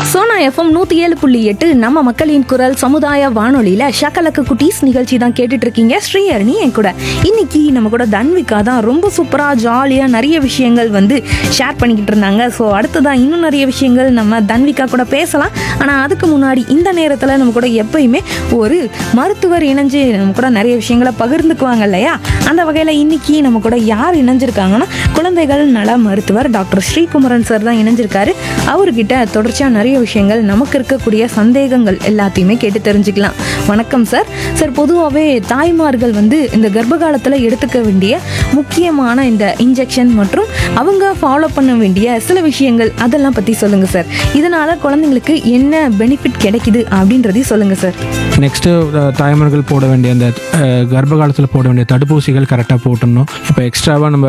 Sona FM நூத்தி ஏழு புள்ளி எட்டு நம்ம மக்களின் குரல் சமுதாய வானொலியில ஷக்கலக்க குட்டீஸ் நிகழ்ச்சி தான் கேட்டுட்டு இருக்கீங்க ஸ்ரீஹரணி என் கூட இன்னைக்கு நம்ம கூட தன்விகா தான் ரொம்ப சூப்பரா ஜாலியா நிறைய விஷயங்கள் வந்து ஷேர் பண்ணிக்கிட்டு இருந்தாங்க ஸோ அடுத்ததான் இன்னும் நிறைய விஷயங்கள் நம்ம தன்விகா கூட பேசலாம் ஆனா அதுக்கு முன்னாடி இந்த நேரத்துல நம்ம கூட எப்பயுமே ஒரு மருத்துவர் இணைஞ்சு நம்ம கூட நிறைய விஷயங்களை பகிர்ந்துக்குவாங்க இல்லையா அந்த வகையில இன்னைக்கு நம்ம கூட யார் இணைஞ்சிருக்காங்கன்னா குழந்தைகள் நல மருத்துவர் டாக்டர் ஸ்ரீகுமரன் சார் தான் இணைஞ்சிருக்காரு அவர்கிட்ட தொடர்ச்சியா நிறைய விஷயங்கள் நமக்கு இருக்கக்கூடிய சந்தேகங்கள் எல்லாத்தையுமே கேட்டு தெரிஞ்சுக்கலாம் வணக்கம் சார் சார் பொதுவாகவே தாய்மார்கள் வந்து இந்த கர்ப்ப காலத்துல எடுத்துக்க வேண்டிய முக்கியமான இந்த இன்ஜெக்ஷன் மற்றும் அவங்க ஃபாலோ பண்ண வேண்டிய சில விஷயங்கள் அதெல்லாம் பத்தி சொல்லுங்க சார் இதனால குழந்தைங்களுக்கு என்ன பெனிஃபிட் கிடைக்குது அப்படின்றதையும் சொல்லுங்க சார் நெக்ஸ்ட்டு தாய்மார்கள் போட வேண்டிய அந்த அஹ், கர்ப்ப காலத்தில் போட வேண்டிய தடுப்பூசிகள் கரெக்டாக போட்டுடணும் இப்போ எக்ஸ்ட்ராவாக நம்ம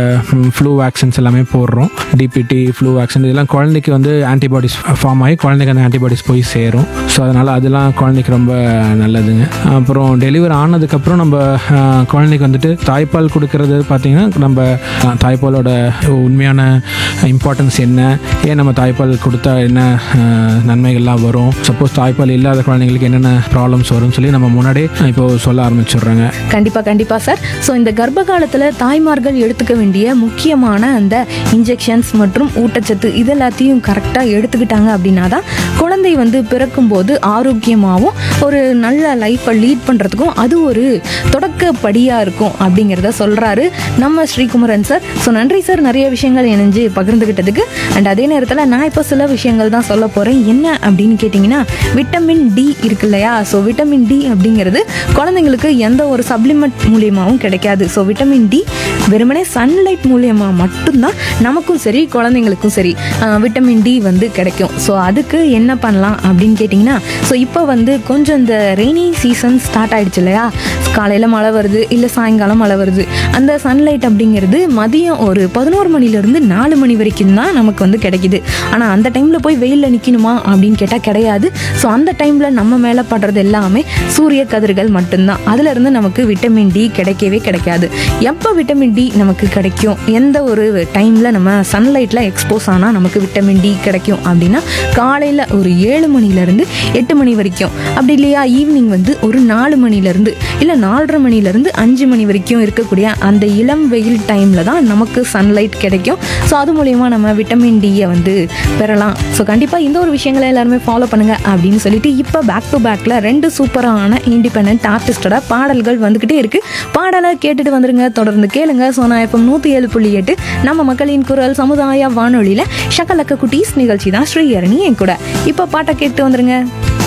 ஃப்ளூ வேக்சின்ஸ் எல்லாமே போடுறோம் டிபிடி ஃப்ளூ வேக்சின் இதெல்லாம் குழந்தைக்கு வந்து ஆன்டிபாடிஸ் ஃபார்ம் ஆகி குழந்தைக்கு அந்த ஆன்டிபாடிஸ் போய் சேரும் ஸோ அதனால் அதெல்லாம் குழந்தைக்கு ரொம்ப நல்லதுங்க அப்புறம் டெலிவரி ஆனதுக்கப்புறம் நம்ம அஹ், குழந்தைக்கு வந்துட்டு தாய்ப்பால் கொடுக்கறது பார்த்திங்கன்னா நம்ம அஹ், தாய்ப்பாலோட உண்மையான இம்பார்ட்டன்ஸ் என்ன ஏன் நம்ம தாய்ப்பால் கொடுத்தா என்ன அஹ், நன்மைகள்லாம் வரும் சப்போஸ் தாய்ப்பால் இல்லாத குழந்தைங்களுக்கு என்னென்ன ப்ராப்ளம்ஸ் வரும்னு சொல்லி நம்ம முன்னாடியே இப்போ சொல்ல ஆரம்பிச்சிடுறாங்க கண்டிப்பா கண்டிப்பா சார் ஸோ இந்த கர்ப்ப காலத்துல தாய்மார்கள் எடுத்துக்க வேண்டிய முக்கியமான அந்த இன்ஜெக்ஷன்ஸ் மற்றும் ஊட்டச்சத்து இது எல்லாத்தையும் கரெக்டா எடுத்துக்கிட்டாங்க அப்படின்னா தான் குழந்தை வந்து பிறக்கும்போது ஆரோக்கியமாகவும் ஒரு நல்ல லைஃப்பை லீட் பண்றதுக்கும் அது ஒரு தொடக்கப்படியா இருக்கும் அப்படிங்கிறத சொல்றாரு நம்ம ஸ்ரீகுமரன் சார் ஸோ நன்றி சார் நிறைய விஷயங்கள் இணைஞ்சு பகிர்ந்துகிட்டதுக்கு அண்ட் அதே நேரத்தில் நான் இப்போ சில விஷயங்கள் தான் சொல்ல போறேன் என்ன அப்படின்னு கேட்டிங்கன்னா விட்டமின் டி இருக்கு இல்லையா ஸோ விட்டமின் டி அப்படிங்கிறது குழந்தைங்களுக்கு எந்த ஒரு சப்ளிமெண்ட் மூலியமாகவும் கிடைக்காது ஸோ விட்டமின் டி வெறுமனே சன்லைட் மூலியமா மட்டும்தான் நமக்கும் சரி குழந்தைங்களுக்கும் சரி ஆஹ், விட்டமின் டி வந்து கிடைக்கும் ஸோ அதுக்கு என்ன பண்ணலாம் அப்படின்னு கேட்டிங்கன்னா ஸோ இப்போ வந்து கொஞ்சம் இந்த ரெய்னி சீசன் ஸ்டார்ட் ஆயிடுச்சு இல்லையா காலையில் மழை வருது இல்லை சாயங்காலம் மழை வருது அந்த சன்லைட் அப்படிங்கிறது மதியம் ஒரு பதினோரு மணிலேருந்து நாலு மணி வரைக்கும் தான் நமக்கு வந்து கிடைக்குது ஆனால் அந்த டைமில் போய் வெயிலில் நிற்கணுமா அப்படின்னு கேட்டால் கிடையாது ஸோ அந்த டைமில் நம்ம மேலே படுறது எல்லாமே சூரிய கதிர்கள் மட்டும்தான் அதுலேருந்து நமக்கு விட்டமின் டி கிடைக்கவே கிடைக்காது எப்போ விட்டமின் டி நமக்கு கிடைக்கும் எந்த ஒரு டைமில் நம்ம சன்லைட்டில் எக்ஸ்போஸ் ஆனால் நமக்கு விட்டமின் டி கிடைக்கும் அப்படின்னா காலையில் ஒரு ஏழு மணிலேருந்து எட்டு மணி வரைக்கும் அப்படி இல்லையா ஈவினிங் வந்து ஒரு நாலு மணிலேருந்து இல்லை நாலரை மணிலேருந்து அஞ்சு மணி வரைக்கும் இருக்கக்கூடிய அந்த இளம் வெயில் டைமில் தான் நமக்கு சன்லைட் கிடைக்கும் ஸோ அது மூலயமா நம்ம விட்டமின் டியை வந்து பெறலாம் ஸோ கண்டிப்பாக இந்த ஒரு விஷயங்களை எல்லாருமே ஃபாலோ பண்ணுங்க அப்படின்னு சொல்லிட்டு இப்போ பேக் டு பேக்கில் ரெண்டு சூப்பரான இண்டிபெண்ட் ஆர்டிஸ்டோட பாடல்கள் வந்துக்கிட்டே இருக்கு பாடலை கேட்டுட்டு வந்துருங்க தொடர்ந்து கேளுங்க சோனா எஃப்எம் நூற்றி ஏழு புள்ளி எட்டு நம்ம மக்களின் குரல் சமுதாய வானொலியில் ஷக்கலக்க குட்டீஸ் நிகழ்ச்சி தான் ஸ்ரீஹரணி என் கூட இப்போ பாட்டை கேட்டு வந்துருங்க